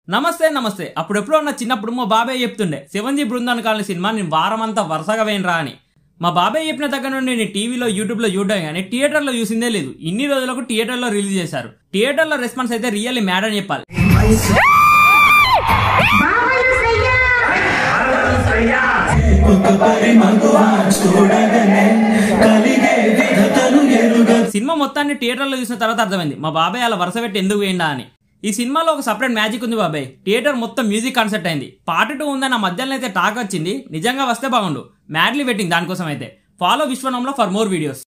నమస్తే నమస్తే అప్పుడెప్పుడో ఉన్న చిన్నప్పుడు మా బాబాయ్ చెప్తుండే శివంజీ బృందాన్ని కాలని సినిమా నేను వారమంతా వరుసగా వేయనరా అని మా బాబాయ్ చెప్పిన దగ్గర నుండి నేను టీవీలో యూట్యూబ్లో చూడడం కానీ థియేటర్లో చూసిందే లేదు ఇన్ని రోజులకు థియేటర్లో రిలీజ్ చేశారు థియేటర్లో రెస్పాన్స్ అయితే రియల్లీ మ్యాడ్ అని చెప్పాలి సినిమా మొత్తాన్ని థియేటర్లో చూసిన తర్వాత అర్థమైంది మా బాబాయ్ అలా వరుస పెట్టి ఎందుకు వేయండా అని ఈ సినిమాలో ఒక సపరేట్ మ్యాజిక్ ఉంది బాబాయ్ థియేటర్ మొత్తం మ్యూజిక్ కాన్సెప్ట్ అయింది పార్ట్ టూ ఉందని నా మధ్యలో అయితే టాక్ వచ్చింది నిజంగా వస్తే బాగుండు మ్యాడ్లీ వెట్టింగ్ దానికోసం అయితే ఫాలో విశ్వనంలో ఫర్ మోర్ వీడియోస్